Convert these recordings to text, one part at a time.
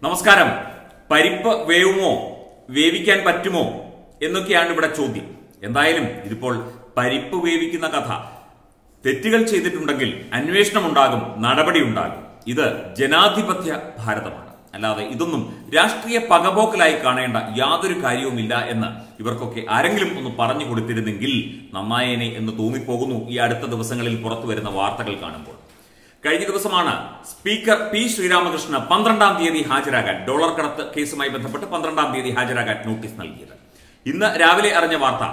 നമസ്കാരം പരിപ്പ് വേവുമോ വേവിക്കാൻ പറ്റുമോ എന്നൊക്കെയാണ് ഇവിടെ ചോദ്യം എന്തായാലും ഇതിപ്പോൾ പരിപ്പ് വേവിക്കുന്ന കഥ തെറ്റുകൾ ചെയ്തിട്ടുണ്ടെങ്കിൽ അന്വേഷണം ഉണ്ടാകും നടപടി ഉണ്ടാകും ഇത് ജനാധിപത്യ ഭാരതമാണ് അല്ലാതെ ഇതൊന്നും രാഷ്ട്രീയ പകപോക്കലായി കാണേണ്ട യാതൊരു കാര്യവുമില്ല എന്ന് ഇവർക്കൊക്കെ ആരെങ്കിലും ഒന്ന് പറഞ്ഞു കൊടുത്തിരുന്നെങ്കിൽ നന്നായേനെ എന്ന് തോന്നിപ്പോകുന്നു ഈ അടുത്ത ദിവസങ്ങളിൽ പുറത്തു വരുന്ന വാർത്തകൾ കാണുമ്പോൾ കഴിഞ്ഞ ദിവസമാണ് സ്പീക്കർ പി ശ്രീരാമകൃഷ്ണന് പന്ത്രണ്ടാം തീയതി ഹാജരാകാൻ ഡോളർ കടത്ത് കേസുമായി ബന്ധപ്പെട്ട് പന്ത്രണ്ടാം തീയതി ഹാജരാകാൻ നോട്ടീസ് നൽകിയത് ഇന്ന് രാവിലെ അറിഞ്ഞ വാർത്ത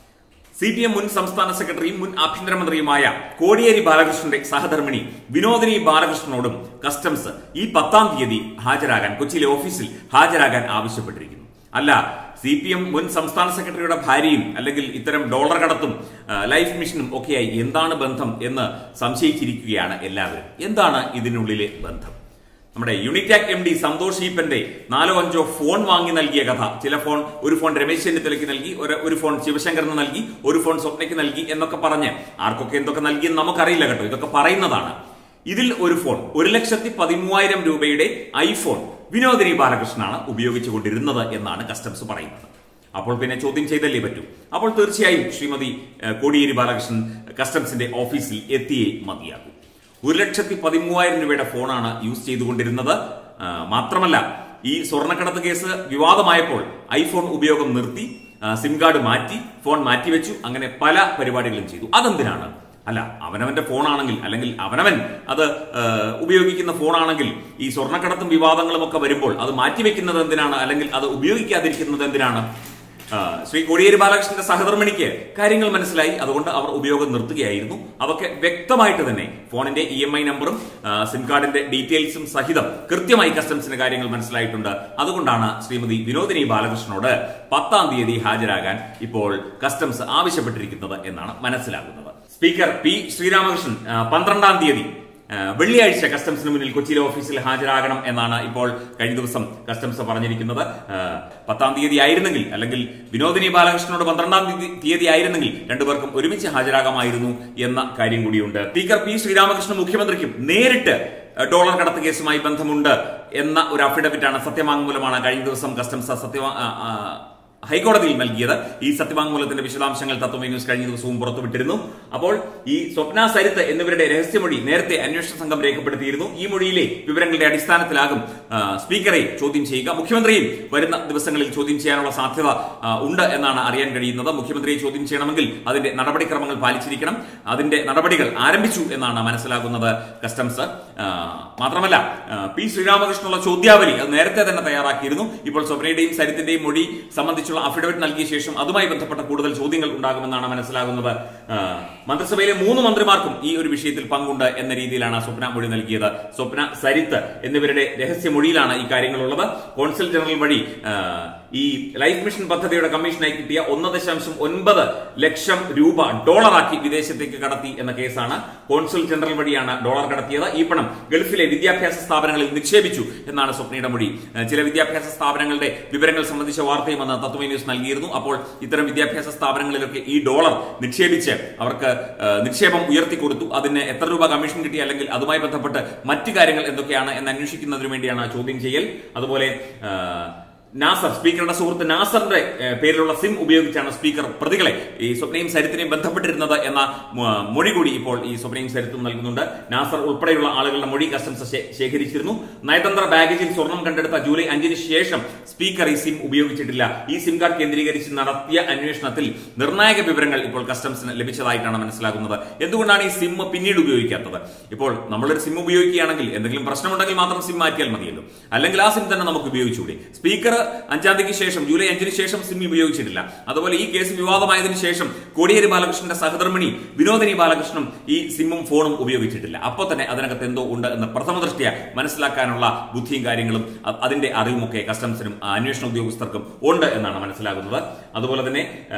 സി പി എം മുൻ സംസ്ഥാന സെക്രട്ടറിയും മുൻ ആഭ്യന്തരമന്ത്രിയുമായ കോടിയേരി ബാലകൃഷ്ണന്റെ സഹധർമ്മിണി വിനോദിനി ബാലകൃഷ്ണനോടും കസ്റ്റംസ് ഈ പത്താം തീയതി ഹാജരാകാൻ കൊച്ചിയിലെ ഓഫീസിൽ ഹാജരാകാൻ ആവശ്യപ്പെട്ടിരിക്കുന്നു അല്ല സി പി എം മുൻ സംസ്ഥാന സെക്രട്ടറിയുടെ ഭാര്യയും അല്ലെങ്കിൽ ഇത്തരം ഡോളർ കടത്തും ആ, ലൈഫ് മിഷനും ഒക്കെയായി എന്താണ് ബന്ധം എന്ന് സംശയിച്ചിരിക്കുകയാണ് എല്ലാവരും എന്താണ് ഇതിനുള്ളിലെ ബന്ധം നമ്മുടെ യൂണിറ്റാക് എം ഡി സന്തോഷ് ഈപ്പന്റെ നാലോ അഞ്ചോ ഫോൺ വാങ്ങി നൽകിയ കഥ ചില ഫോൺ ഒരു ഫോൺ രമേശ് ചെന്നിത്തലയ്ക്ക് നൽകി ഒരു ഒരു ഫോൺ ശിവശങ്കറിന് നൽകി ഒരു ഫോൺ സ്വപ്നയ്ക്ക് നൽകി എന്നൊക്കെ പറഞ്ഞ് ആർക്കൊക്കെ എന്തൊക്കെ നൽകിയെന്ന് നമുക്കറിയില്ല കേട്ടോ ഇതൊക്കെ പറയുന്നതാണ് ഇതിൽ ഒരു ഫോൺ ഒരു ലക്ഷത്തി പതിമൂവായിരം രൂപയുടെ ഐഫോൺ വിനോദിനി ബാലകൃഷ്ണനാണ് ഉപയോഗിച്ചുകൊണ്ടിരുന്നത് എന്നാണ് കസ്റ്റംസ് പറയുന്നത് അപ്പോൾ പിന്നെ ചോദ്യം ചെയ്തല്ലേ പറ്റൂ അപ്പോൾ തീർച്ചയായും ശ്രീമതി ഏഹ്, കോടിയേരി ബാലകൃഷ്ണൻ കസ്റ്റംസിന്റെ ഓഫീസിൽ എത്തിയേ മതിയാകൂ ഒരു ലക്ഷത്തി പതിമൂവായിരം രൂപയുടെ ഫോണാണ് യൂസ് ചെയ്തുകൊണ്ടിരുന്നത് ആ, മാത്രമല്ല ഈ സ്വർണ്ണക്കടത്ത് കേസ് വിവാദമായപ്പോൾ ഐഫോൺ ഉപയോഗം നിർത്തി ആ, സിം കാർഡ് മാറ്റി ഫോൺ മാറ്റിവെച്ചു അങ്ങനെ പല പരിപാടികളും ചെയ്തു അതെന്തിനാണ് അല്ല അവനവന്റെ ഫോണാണെങ്കിൽ അല്ലെങ്കിൽ അവനവൻ അത് ആ, ഉപയോഗിക്കുന്ന ഫോണാണെങ്കിൽ ഈ സ്വർണ്ണക്കടത്തും വിവാദങ്ങളും ഒക്കെ വരുമ്പോൾ അത് മാറ്റിവെക്കുന്നത് എന്തിനാണ് അല്ലെങ്കിൽ അത് ഉപയോഗിക്കാതിരിക്കുന്നത് എന്തിനാണ് ആ, ശ്രീ കോടിയേരി ബാലകൃഷ്ണന്റെ സഹധർമ്മിണിക്ക് കാര്യങ്ങൾ മനസ്സിലായി അതുകൊണ്ട് അവർ ഉപയോഗം നിർത്തുകയായിരുന്നു അതൊക്കെ വ്യക്തമായിട്ട് തന്നെ ഫോണിന്റെ ഇ എം ഐ നമ്പറും ആ, സിം കാർഡിന്റെ ഡീറ്റെയിൽസും സഹിതം കൃത്യമായി കസ്റ്റംസിന് കാര്യങ്ങൾ മനസ്സിലായിട്ടുണ്ട് അതുകൊണ്ടാണ് ശ്രീമതി വിനോദിനി ബാലകൃഷ്ണനോട് പത്താം തീയതി ഹാജരാകാൻ ഇപ്പോൾ കസ്റ്റംസ് ആവശ്യപ്പെട്ടിരിക്കുന്നത് എന്നാണ് മനസ്സിലാകുന്നത് സ്പീക്കർ പി ശ്രീരാമകൃഷ്ണൻ ആ, പന്ത്രണ്ടാം തീയതി ആ, വെള്ളിയാഴ്ച കസ്റ്റംസിന് മുന്നിൽ കൊച്ചിയിലെ ഓഫീസിൽ ഹാജരാകണം എന്നാണ് ഇപ്പോൾ കഴിഞ്ഞ ദിവസം കസ്റ്റംസ് പറഞ്ഞിരിക്കുന്നത് ആ, പത്താം തീയതി ആയിരുന്നെങ്കിൽ അല്ലെങ്കിൽ വിനോദിനി ബാലകൃഷ്ണനോട് പന്ത്രണ്ടാം തീയതി തീയതി ആയിരുന്നെങ്കിൽ രണ്ടുപേർക്കും ഒരുമിച്ച് ഹാജരാകാമായിരുന്നു എന്ന കാര്യം കൂടിയുണ്ട് സ്പീക്കർ പി ശ്രീരാമകൃഷ്ണൻ മുഖ്യമന്ത്രിക്കും നേരിട്ട് ഡോളർ കടത്ത് കേസുമായി ബന്ധമുണ്ട് എന്ന ഒരു അഫിഡവിറ്റാണ് സത്യവാങ്മൂലമാണ് കഴിഞ്ഞ ദിവസം കസ്റ്റംസ് സത്യവാ ആ, ആ, ഹൈക്കോടതിയിൽ നൽകിയത് ഈ സത്യവാങ്മൂലത്തിന്റെ വിശദാംശങ്ങൾ തത്വമേ ന്യൂസ് കഴിഞ്ഞ ദിവസവും പുറത്തുവിട്ടിരുന്നു അപ്പോൾ ഈ സ്വപ്ന സരിത്ത് എന്നിവരുടെ രഹസ്യമൊഴി നേരത്തെ അന്വേഷണ സംഘം രേഖപ്പെടുത്തിയിരുന്നു ഈ മൊഴിയിലെ വിവരങ്ങളുടെ അടിസ്ഥാനത്തിലാകും ആ, സ്പീക്കറെ ചോദ്യം ചെയ്യുക മുഖ്യമന്ത്രിയും വരുന്ന ദിവസങ്ങളിൽ ചോദ്യം ചെയ്യാനുള്ള സാധ്യത ആ, ഉണ്ട് എന്നാണ് അറിയാൻ കഴിയുന്നത് മുഖ്യമന്ത്രിയെ ചോദ്യം ചെയ്യണമെങ്കിൽ അതിന്റെ നടപടിക്രമങ്ങൾ പാലിച്ചിരിക്കണം അതിന്റെ നടപടികൾ ആരംഭിച്ചു എന്നാണ് മനസ്സിലാകുന്നത് കസ്റ്റംസ് ആ, മാത്രമല്ല ആ, പി ശ്രീരാമകൃഷ്ണനുള്ള ചോദ്യാവലി അത് നേരത്തെ തന്നെ തയ്യാറാക്കിയിരുന്നു ഇപ്പോൾ സ്വപ്നയുടെയും സരിത്തിന്റെയും മൊഴി സംബന്ധിച്ചുള്ള അഫിഡവിറ്റ് നൽകിയ ശേഷം അതുമായി ബന്ധപ്പെട്ട കൂടുതൽ ചോദ്യങ്ങൾ ഉണ്ടാകുമെന്നാണ് മനസ്സിലാകുന്നത് ആ, മന്ത്രിസഭയിലെ മൂന്ന് മന്ത്രിമാർക്കും ഈ ഒരു വിഷയത്തിൽ പങ്കുണ്ട് എന്ന രീതിയിലാണ് സ്വപ്ന മൊഴി നൽകിയത് സ്വപ്ന സരിത്ത് എന്നിവരുടെ രഹസ്യമൊഴിയിലാണ് ഈ കാര്യങ്ങളുള്ളത് കോൺസൽ ജനറൽ വഴി ആ, ഈ ലൈഫ് മിഷൻ പദ്ധതിയുടെ കമ്മീഷനായി കിട്ടിയ ഒന്ന് ദശാംശം ഒൻപത് ലക്ഷം രൂപ ഡോളറാക്കി വിദേശത്തേക്ക് കടത്തി എന്ന കേസാണ് കോൺസുൽ ജനറൽ വഴിയാണ് ഡോളർ കടത്തിയത് ഈ പണം ഗൾഫിലെ വിദ്യാഭ്യാസ സ്ഥാപനങ്ങളിൽ നിക്ഷേപിച്ചു എന്നാണ് സ്വപ്നയുടെ മൊഴി ഏഹ് ചില വിദ്യാഭ്യാസ സ്ഥാപനങ്ങളുടെ വിവരങ്ങൾ സംബന്ധിച്ച വാർത്തയും അന്ന് തത്വമേ ന്യൂസ് നൽകിയിരുന്നു അപ്പോൾ ഇത്തരം വിദ്യാഭ്യാസ സ്ഥാപനങ്ങളിലൊക്കെ ഈ ഡോളർ നിക്ഷേപിച്ച് അവർക്ക് ഏഹ് നിക്ഷേപം ഉയർത്തി കൊടുത്തു അതിന് എത്ര രൂപ കമ്മീഷൻ കിട്ടി അല്ലെങ്കിൽ അതുമായി ബന്ധപ്പെട്ട് മറ്റു കാര്യങ്ങൾ എന്തൊക്കെയാണ് എന്ന് അന്വേഷിക്കുന്നതിന് വേണ്ടിയാണ് ചോദ്യം ചെയ്യൽ അതുപോലെ ഏഹ് നാസർ സ്പീക്കറുടെ സുഹൃത്ത് നാസറിന്റെ ഏഹ്, പേരിലുള്ള സിം ഉപയോഗിച്ചാണ് സ്പീക്കർ പ്രതികളെ ഈ സ്വപ്നയും സരിത്തിനെയും ബന്ധപ്പെട്ടിരുന്നത് എന്ന മ- മൊഴി കൂടി ഇപ്പോൾ ഈ സ്വപ്നയും സരിത്തും നൽകുന്നുണ്ട് നാസർ ഉൾപ്പെടെയുള്ള ആളുകളുടെ മൊഴി കസ്റ്റംസ് ശേ- ശേഖരിച്ചിരുന്നു നയതന്ത്ര ബാഗേജിൽ സ്വർണം കണ്ടെടുത്ത ജൂലൈ അഞ്ചിന് ശേഷം സ്പീക്കർ ഈ സിം ഉപയോഗിച്ചിട്ടില്ല ഈ സിം കാർഡ് കേന്ദ്രീകരിച്ച് നടത്തിയ അന്വേഷണത്തിൽ നിർണായക വിവരങ്ങൾ ഇപ്പോൾ കസ്റ്റംസിന് ലഭിച്ചതായിട്ടാണ് മനസ്സിലാകുന്നത് എന്തുകൊണ്ടാണ് ഈ സിം പിന്നീട് ഉപയോഗിക്കാത്തത് ഇപ്പോൾ നമ്മളൊരു സിം ഉപയോഗിക്കുകയാണെങ്കിൽ എന്തെങ്കിലും പ്രശ്നമുണ്ടെങ്കിൽ മാത്രം സിം മാറ്റിയാൽ മതിയല്ലോ അല്ലെങ്കിൽ ആ സിം തന്നെ നമുക്ക് ഉപയോഗിച്ചുകൂടി സ്പീക്കർ അഞ്ചാം തീയതിക്ക് ശേഷം ജൂലൈ അഞ്ചിന് ശേഷം സിം ഉപയോഗിച്ചിട്ടില്ല അതുപോലെ ഈ കേസ് വിവാദമായതിനു ശേഷം കോടിയേരി ബാലകൃഷ്ണന്റെ സഹധർമ്മിണി വിനോദിനി ബാലകൃഷ്ണൻ ഈ സിമ്മും ഫോണും ഉപയോഗിച്ചിട്ടില്ല അപ്പോൾ തന്നെ അതിനകത്ത് എന്തോ ഉണ്ട് എന്ന് പ്രഥമ ദൃഷ്ടിയ മനസ്സിലാക്കാനുള്ള ബുദ്ധിയും കാര്യങ്ങളും അ- അതിന്റെ അറിവുമൊക്കെ കസ്റ്റംസിനും ആ, അന്വേഷണ ഉദ്യോഗസ്ഥർക്കും ഉണ്ട് എന്നാണ് മനസ്സിലാകുന്നത് അതുപോലെ തന്നെ ആ,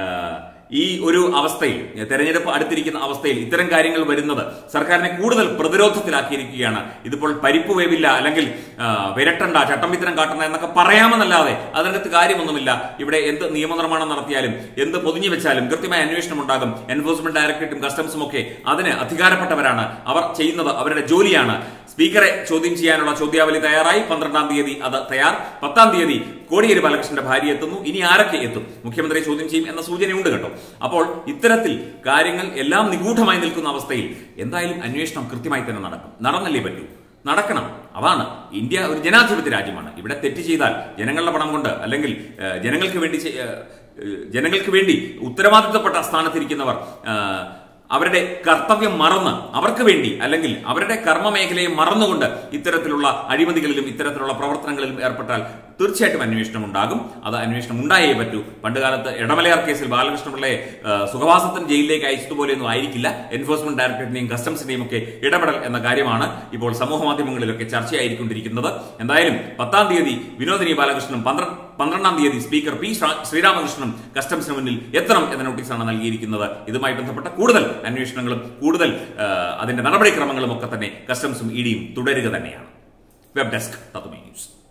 ഈ ഒരു അവസ്ഥയിൽ തെരഞ്ഞെടുപ്പ് അടുത്തിരിക്കുന്ന അവസ്ഥയിൽ ഇത്തരം കാര്യങ്ങൾ വരുന്നത് സർക്കാരിനെ കൂടുതൽ പ്രതിരോധത്തിലാക്കിയിരിക്കുകയാണ് ഇതിപ്പോൾ പരിപ്പ് വേവില്ല അല്ലെങ്കിൽ ആ, വിരട്ടണ്ട ചട്ടമ്പിത്തരം കാട്ടണ്ട എന്നൊക്കെ പറയാമെന്നല്ലാതെ അതിനകത്ത് കാര്യമൊന്നുമില്ല ഇവിടെ എന്ത് നിയമനിർമ്മാണം നടത്തിയാലും എന്ത് പൊതിഞ്ഞു വെച്ചാലും കൃത്യമായ അന്വേഷണം ഉണ്ടാകും എൻഫോഴ്സ്മെന്റ് ഡയറക്ടറേറ്റും കസ്റ്റംസും ഒക്കെ അതിന് അധികാരപ്പെട്ടവരാണ് അവർ ചെയ്യുന്നത് അവരുടെ ജോലിയാണ് സ്പീക്കറെ ചോദ്യം ചെയ്യാനുള്ള ചോദ്യാവലി തയ്യാറായി പന്ത്രണ്ടാം തീയതി അത് തയ്യാർ പത്താം തീയതി കോടിയേരി ബാലകൃഷ്ണന്റെ ഭാര്യ എത്തുന്നു ഇനി ആരൊക്കെ എത്തും മുഖ്യമന്ത്രി ചോദ്യം ചെയ്യും എന്ന സൂചനയുണ്ട് കേട്ടോ അപ്പോൾ ഇത്തരത്തിൽ കാര്യങ്ങൾ എല്ലാം നിഗൂഢമായി നിൽക്കുന്ന അവസ്ഥയിൽ എന്തായാലും അന്വേഷണം കൃത്യമായി തന്നെ നടക്കും നടന്നല്ലേ പറ്റൂ നടക്കണം അതാണ് ഇന്ത്യ ഒരു ജനാധിപത്യ രാജ്യമാണ് ഇവിടെ തെറ്റ് ചെയ്താൽ ജനങ്ങളുടെ പണം കൊണ്ട് അല്ലെങ്കിൽ ഏഹ്, ജനങ്ങൾക്ക് വേണ്ടി ചെയ്- ഏഹ്, ഏഹ്, ജനങ്ങൾക്ക് വേണ്ടി ഉത്തരവാദിത്തപ്പെട്ട സ്ഥാനത്തിരിക്കുന്നവർ ഏഹ്, അവരുടെ കർത്തവ്യം മറന്ന് അവർക്ക് വേണ്ടി അല്ലെങ്കിൽ അവരുടെ കർമ്മ മേഖലയെ മറന്നുകൊണ്ട് ഇത്തരത്തിലുള്ള അഴിമതികളിലും ഇത്തരത്തിലുള്ള പ്രവർത്തനങ്ങളിലും ഏർപ്പെട്ടാൽ തീർച്ചയായിട്ടും അന്വേഷണം ഉണ്ടാകും അത് അന്വേഷണം ഉണ്ടായേ പറ്റൂ പണ്ടുകാലത്ത് ഇടമലയാർ കേസിൽ ബാലകൃഷ്ണപിള്ളയെ ഏഹ്, സുഖവാസത്തിന് ജയിലിലേക്ക് അയച്ചതുപോലെയൊന്നും ആയിരിക്കില്ല എൻഫോഴ്സ്മെന്റ് ഡയറക്ടറേറ്റിന്റെയും കസ്റ്റംസിന്റെയും ഒക്കെ ഇടപെടൽ എന്ന കാര്യമാണ് ഇപ്പോൾ സമൂഹ മാധ്യമങ്ങളിലൊക്കെ ചർച്ചയായിരിക്കൊണ്ടിരിക്കുന്നത് എന്തായാലും പത്താം തീയതി വിനോദിനി ബാലകൃഷ്ണനും പന്ത്രണ്ട് പന്ത്രണ്ടാം തീയതി സ്പീക്കർ പി ശ്രാ- ശ്രീരാമകൃഷ്ണനും കസ്റ്റംസിന് മുന്നിൽ എത്തണം എന്ന നോട്ടീസാണ് നൽകിയിരിക്കുന്നത് ഇതുമായി ബന്ധപ്പെട്ട കൂടുതൽ അന്വേഷണങ്ങളും കൂടുതൽ ആ, അതിന്റെ നടപടിക്രമങ്ങളും ഒക്കെ തന്നെ കസ്റ്റംസും ഇഡിയും തുടരുക തന്നെയാണ് വെബ് ഡെസ്ക് തത്വമേ ന്യൂസ്